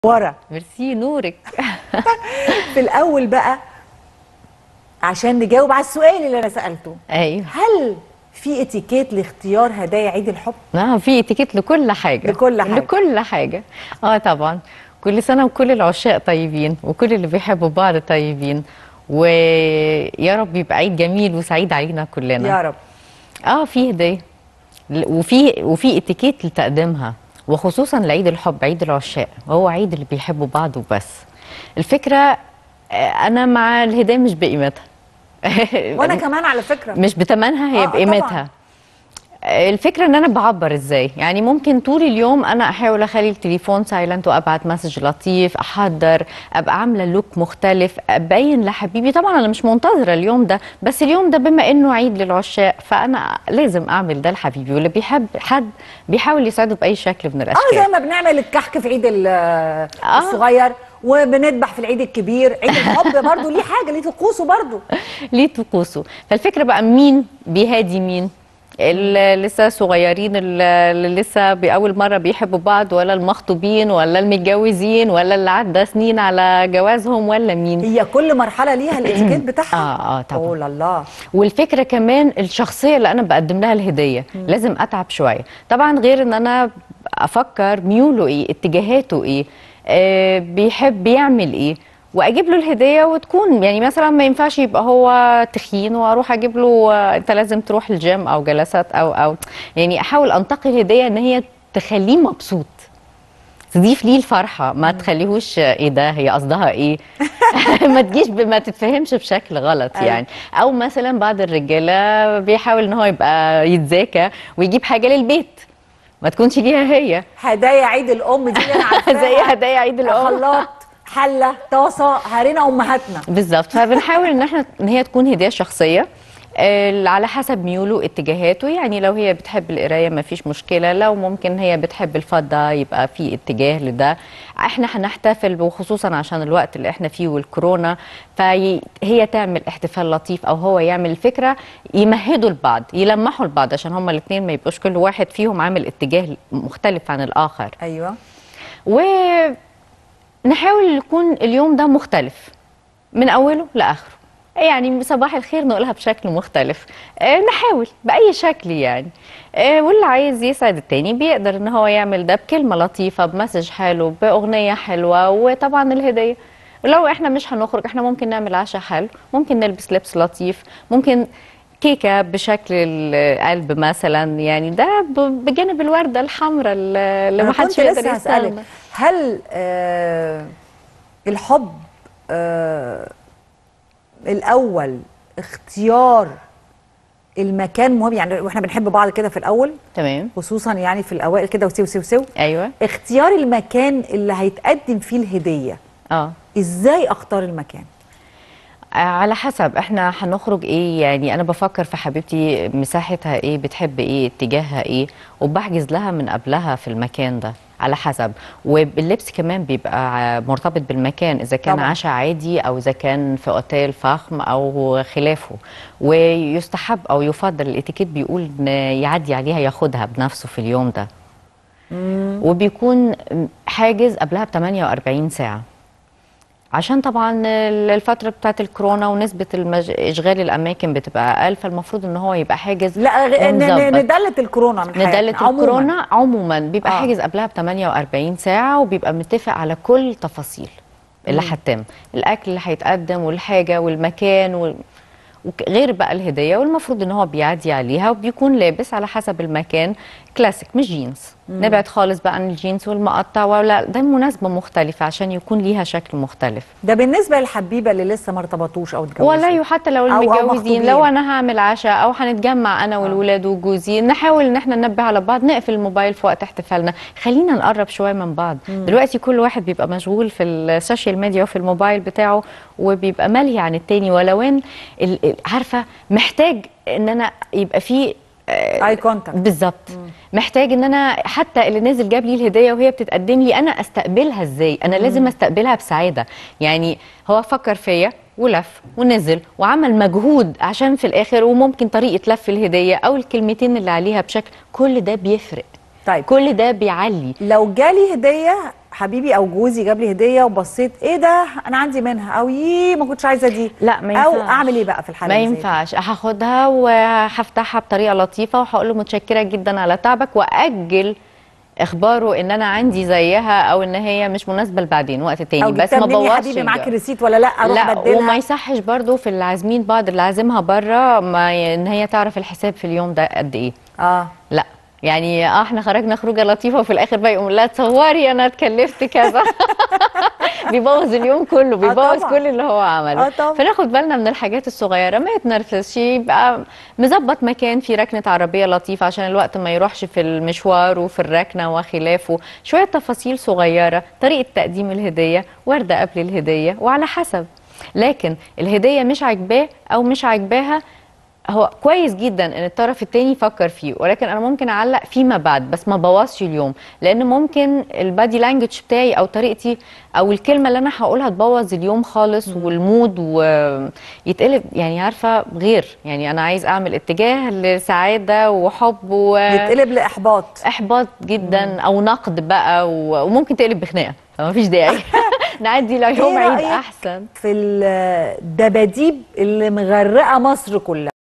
ورا ميرسي نورك في الاول بقى عشان نجاوب على السؤال اللي انا سالته ايوه هل في اتيكيت لاختيار هدايا عيد الحب نعم في اتيكيت لكل حاجه لكل حاجة. لكل حاجه اه طبعا كل سنه وكل العشاق طيبين وكل اللي بيحبوا بعض طيبين ويا رب يبقى عيد جميل وسعيد علينا كلنا يا رب اه في هديه ل- وفي وفي اتيكيت لتقديمها وخصوصا لعيد الحب عيد العشاق هو عيد اللي بيحبوا بعض وبس الفكره آه، انا مع الهديه مش بقيمتها وانا كمان على فكره مش بتمنها هي آه، بقيمتها طبعاً. الفكره ان انا بعبر ازاي يعني ممكن طول اليوم انا احاول اخلي التليفون سايلنت وابعت مسج لطيف احضر ابقى عامله لوك مختلف ابين لحبيبي طبعا انا مش منتظره اليوم ده بس اليوم ده بما انه عيد للعشاق فانا لازم اعمل ده لحبيبي واللي بيحب حد بيحاول يسعده باي شكل من اه الاشكال زي ما بنعمل الكحك في عيد ال- الصغير وبنذبح في العيد الكبير عيد الحب برضو ليه حاجه ليه طقوسه برضو ليه طقوسه فالفكره بقى مين بيهادي مين اللي لسه صغيرين اللي لسه بأول مرة بيحبوا بعض ولا المخطوبين ولا المتجوزين ولا اللي عدى سنين على جوازهم ولا مين هي كل مرحله ليها الاتيكيت بتاعها اه اه طبعا اوه الله والفكره كمان الشخصيه اللي انا بقدم لها الهديه لازم اتعب شويه طبعا غير ان انا افكر ميوله ايه اتجاهاته ايه آه بيحب بيعمل ايه واجيب له الهديه وتكون يعني مثلا ما ينفعش يبقى هو تخين واروح اجيب له آه، انت لازم تروح الجيم او جلسات او او يعني احاول انتقي الهديه ان هي تخليه مبسوط تضيف ليه الفرحه ما تخليهوش آه، ايه ده هي قصدها ايه ما تجيش ب- ما تتفهمش بشكل غلط أيوة. يعني او مثلا بعض الرجاله بيحاول ان هو يبقى يتذاكى ويجيب حاجه للبيت ما تكونش ليها هي هدايا عيد الام دي اللي انا عارفاها زي هدايا عيد الام خلاط حله طاسه هارينا امهاتنا بالظبط فبنحاول ان احنا ان هي تكون هديه شخصيه آه، على حسب ميوله اتجاهاته يعني لو هي بتحب القرايه ما فيش مشكله لو ممكن هي بتحب الفضه يبقى في اتجاه لده احنا هنحتفل وخصوصا عشان الوقت اللي احنا فيه والكورونا فهي تعمل احتفال لطيف او هو يعمل الفكره يمهدوا لبعض يلمحوا لبعض عشان هما الاثنين ما يبقوش كل واحد فيهم عامل اتجاه مختلف عن الاخر ايوه ونحاول يكون اليوم ده مختلف من اوله لاخره يعني صباح الخير نقولها بشكل مختلف آه، نحاول باي شكل يعني آه، واللي عايز يسعد التاني بيقدر ان هو يعمل ده بكلمه لطيفه بمسج حلو باغنيه حلوه وطبعا الهديه ولو احنا مش هنخرج احنا ممكن نعمل عشاء حلو ممكن نلبس لبس لطيف ممكن كيكه بشكل القلب مثلا يعني ده ب- بجانب الورده الحمراء اللي اللي انا ما حدش كنت يقدر لسه هسالك يستغنى هل آه الحب آه الاول اختيار المكان مهم يعني واحنا بنحب بعض كده في الاول تمام خصوصا يعني في الاوائل كده وسو سو سو ايوه اختيار المكان اللي هيتقدم فيه الهديه اه ازاي اختار المكان على حسب احنا هنخرج ايه يعني انا بفكر في حبيبتي مساحتها ايه بتحب ايه اتجاهها ايه وبحجز لها من قبلها في المكان ده على حسب واللبس كمان بيبقى مرتبط بالمكان اذا كان طبعاً. عشاء عادي او اذا كان في اوتيل فخم او خلافه ويستحب او يفضل الاتيكيت بيقول ان يعدي عليها ياخدها بنفسه في اليوم ده وبيكون حاجز قبلها ب 48 ساعه عشان طبعا الفتره بتاعت الكورونا ونسبه المج... اشغال الاماكن بتبقى اقل فالمفروض ان هو يبقى حاجز لا غ- ن- ن- ومظبط. ندلة الكورونا من حياتنا ندلة عموماً. الكورونا عموما بيبقى آه. آه. حاجز قبلها ب 48 ساعه وبيبقى متفق على كل تفاصيل اللي هتتم الاكل اللي هيتقدم والحاجه والمكان وال... وك- غير بقى الهديه والمفروض ان هو بيعدي عليها وبيكون لابس على حسب المكان كلاسيك مش جينز نبعد خالص بقى عن الجينز والمقطع ولا ده مناسبه مختلفه عشان يكون ليها شكل مختلف ده بالنسبه للحبيبه اللي لسه ما ارتبطوش او اتجوزوا والله وحتى لو أو- أو المتجوزين مخطوبين. لو انا هعمل عشاء او هنتجمع انا والولاد وجوزي نحاول ان احنا ننبه على بعض نقفل الموبايل في وقت احتفالنا خلينا نقرب شويه من بعض دلوقتي كل واحد بيبقى مشغول في السوشيال ميديا وفي الموبايل بتاعه وبيبقى ملهي عن التاني ولو ان ال- ال- عارفه محتاج ان انا يبقى فيه اي كونتاكت بالظبط محتاج ان انا حتى اللي نازل جاب لي الهديه وهي بتتقدم لي انا استقبلها ازاي انا لازم استقبلها بسعاده يعني هو فكر فيا ولف ونزل وعمل مجهود عشان في الاخر وممكن طريقه لف الهديه او الكلمتين اللي عليها بشكل كل ده بيفرق طيب كل ده بيعلي لو جالي هديه حبيبي او جوزي جاب لي هديه وبصيت ايه ده انا عندي منها او يي ما كنتش عايزه دي لا ما او ينفعش. اعمل ايه بقى في الحاله ما اللي زي دي؟ ينفعش هاخدها وهفتحها بطريقه لطيفه وهقول له متشكره جدا على تعبك واجل اخباره ان انا عندي زيها او ان هي مش مناسبه لبعدين وقت تاني او بس جبتها ما منين يا بوظش حبيبي معاك الجو. ريسيت ولا لا اروح لا ابدلها وما يصحش برضو في العازمين بعض اللي عازمها بره ما ي- ان هي تعرف الحساب في اليوم ده قد ايه اه لا يعني اه احنا خرجنا خروجه لطيفه وفي الاخر بقى يقوم لا تصوري انا اتكلفت كذا بيبوظ اليوم كله بيبوظ طبعاً. كل اللي هو عمله آه طبعاً. فناخد بالنا من الحاجات الصغيره ما يتنرفزش يبقى مظبط مكان في ركنه عربيه لطيفه عشان الوقت ما يروحش في المشوار وفي الركنه وخلافه شويه تفاصيل صغيره طريقه تقديم الهديه ورده قبل الهديه وعلى حسب لكن الهديه مش عاجباه او مش عاجباها هو كويس جدا ان الطرف التاني يفكر فيه ولكن انا ممكن اعلق فيما بعد بس ما بوظش اليوم لان ممكن البادي لانجوج بتاعي او طريقتي او الكلمه اللي انا هقولها تبوظ اليوم خالص والمود ويتقلب يعني عارفه غير يعني انا عايز اعمل اتجاه لسعاده وحب و... يتقلب لاحباط احباط جدا او نقد بقى و- وممكن تقلب بخناقه فما فيش داعي نعدي اليوم إيه عيد رأيك احسن في الدباديب اللي مغرقه مصر كلها